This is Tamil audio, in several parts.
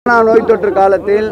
கொரோனா நோய் தொற்று காலத்தில்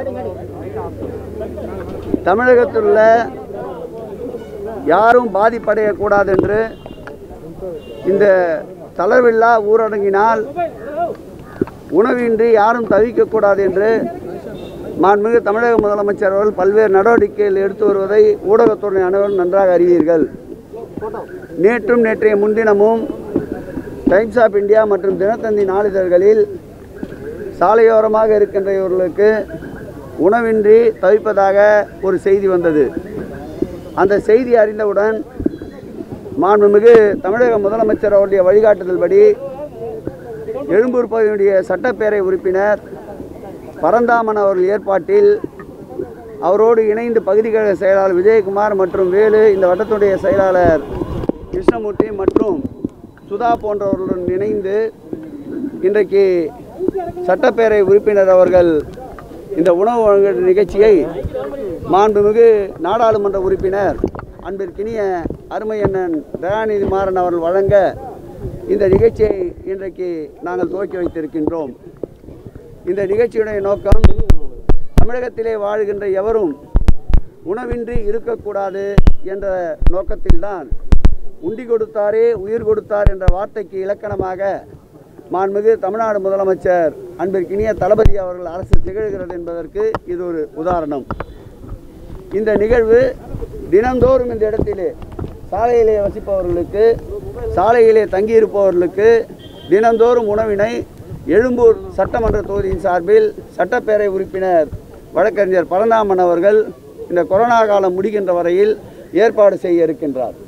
தமிழகத்தில் உள்ள யாரும் பாதிப்படையக்கூடாது என்று இந்த தளர்வில்லா ஊரடங்கினால் உணவின்றி யாரும் தவிக்கக்கூடாது என்று மாண்புமிகு தமிழக முதலமைச்சர் அவர்கள் பல்வேறு நடவடிக்கைகள் எடுத்து வருவதை ஊடகத்துறை அனைவரும் நன்றாக அறிவீர்கள் நேற்றும் நேற்றைய முன்தினமும் டைம்ஸ் ஆஃப் இந்தியா மற்றும் தினத்தந்தி நாளிதழ்களில் சாலையோரமாக இருக்கின்ற இவர்களுக்கு உணவின்றி தவிப்பதாக ஒரு செய்தி வந்தது அந்த செய்தி அறிந்தவுடன் மாண்புமிகு தமிழக முதலமைச்சர் அவருடைய வழிகாட்டுதல்படி எழும்பூர் பகுதியுடைய சட்டப்பேரவை உறுப்பினர் பரந்தாமன் அவர்கள் ஏற்பாட்டில் அவரோடு இணைந்து பகுதி கழக செயலாளர் விஜயகுமார் மற்றும் வேலு இந்த வட்டத்துடைய செயலாளர் கிருஷ்ணமூர்த்தி மற்றும் சுதா போன்றவர்களுடன் இணைந்து இன்றைக்கு சட்டப்பேரவை உறுப்பினர் அவர்கள் இந்த உணவு வழங்கும் நிகழ்ச்சியை மாண்புமிகு நாடாளுமன்ற உறுப்பினர் அன்பிற்கினிய அருமை அண்ணன் தயாநிதி மாறன் அவர்கள் வழங்க இந்த நிகழ்ச்சியை இன்றைக்கு நாங்கள் துவக்கி வைத்திருக்கின்றோம் இந்த நிகழ்ச்சியுடைய நோக்கம் தமிழகத்திலே வாழ்கின்ற எவரும் உணவின்றி இருக்கக்கூடாது என்ற நோக்கத்தில்தான் உண்டி கொடுத்தாரே உயிர் கொடுத்தார் என்ற வார்த்தைக்கு இலக்கணமாக மாண்புமிகு தமிழ்நாடு முதலமைச்சர் அன்பிற்கினிய தளபதி அவர்கள் அரசு திகழ்கிறது என்பதற்கு இது ஒரு உதாரணம் இந்த நிகழ்வு தினந்தோறும் இந்த இடத்திலே சாலையிலே வசிப்பவர்களுக்கு சாலையிலே தங்கியிருப்பவர்களுக்கு தினந்தோறும் உணவினை எழும்பூர் சட்டமன்ற தொகுதியின் சார்பில் சட்டப்பேரவை உறுப்பினர் வழக்கறிஞர் பரந்தாமன் அவர்கள் இந்த கொரோனா காலம் முடிகின்ற வரையில் ஏற்பாடு செய்ய இருக்கின்றார்